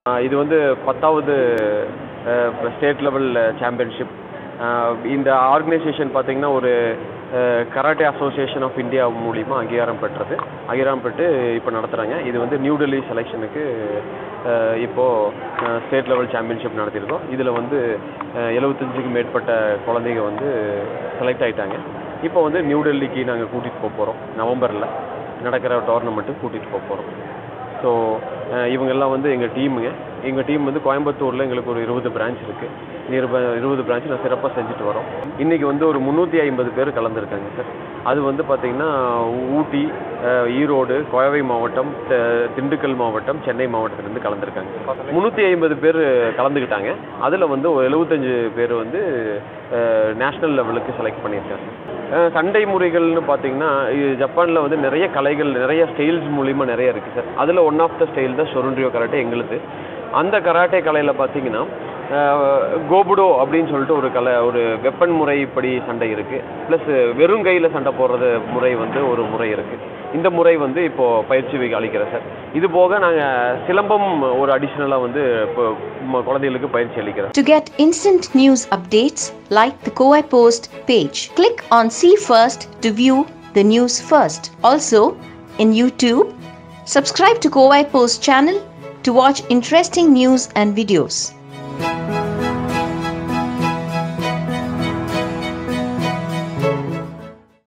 ஆஹ் இது வந்து பத்தாவது ஸ்டேட் லெவல் சாம்பியன்ஷிப் இந்த ஆர்கனைசேஷன் பார்த்தீங்கன்னா ஒரு கராட்டே அசோசியேஷன் ஆஃப் இந்தியா மூலிமா அங்கீகாரம் பெற்றது அங்கீகாரம் பெற்று இப்போ நடத்துகிறாங்க இது வந்து நியூ டெல்லி செலெக்ஷனுக்கு இப்போது ஸ்டேட் லெவல் சாம்பியன்ஷிப் நடத்தியிருக்கோம் இதில் வந்து எழுபத்தஞ்சுக்கு மேற்பட்ட குழந்தைங்க வந்து செலக்ட் ஆகிட்டாங்க இப்போ வந்து நியூ டெல்லிக்கு நாங்கள் கூட்டிகிட்டு போக போகிறோம் நவம்பரில் நடக்கிற டோர்னமெண்ட்டுக்கு கூட்டிகிட்டு போக போகிறோம் ஸோ இவங்கெல்லாம் வந்து எங்கள் டீமுங்க எங்கள் டீம் வந்து கோயம்புத்தூரில் எங்களுக்கு ஒரு இருபது பிரான்ச் இருக்குது நியர்பை இருபது பிரான்ச் நான் சிறப்பாக செஞ்சுட்டு வரோம் இன்றைக்கி வந்து ஒரு முந்நூற்றி ஐம்பது பேர் கலந்துருக்காங்க சார் அது வந்து பார்த்திங்கன்னா ஊட்டி அஹ், ஈரோடு கோவை மாவட்டம் த- திண்டுக்கல் மாவட்டம் சென்னை மாவட்டத்திலேருந்து கலந்துருக்காங்க முந்நூற்றி ஐம்பது பேர் கலந்துக்கிட்டாங்க அதில் வந்து ஒரு எழுபத்தஞ்சு பேர் வந்து நேஷ்னல் லெவலுக்கு செலக்ட் பண்ணியிருக்காங்க அஹ், சண்டை முறைகள்னு பார்த்தீங்கன்னா இது ஜப்பானில் வந்து நிறைய கலைகள் நிறைய ஸ்டைல்ஸ் மூலிமா நிறைய இருக்குது சார் அதில் ஒன் ஆஃப் த ஸ்டைல் தான் சொருண்டியோ கராட்டே எங்களுது அந்த கராட்டே கலையில் பார்த்தீங்கன்னா கோபுடோ அப்படின்னு சொல்லிட்டு ஒரு கலை ஒரு வெப்பன் முறைப்படி சண்டை இருக்குது ப்ளஸ் வெறும் கையில் சண்டை போடுறது முறை வந்து ஒரு முறை இருக்குது இந்த முறை வந்து இப்போது பயிற்சி வைக்க அளிக்கிறேன் சார் இது போக நாங்கள் சிலம்பம் ஒரு அடிஷ்னலாக வந்து இப்போ ம- குழந்தைகளுக்கு பயிற்சி அளிக்கிறேன் To get instant news updates, like the Kowai Post page. Click on See First to view the news first. Also, in YouTube, subscribe to Kowai Post channel to watch interesting news and videos.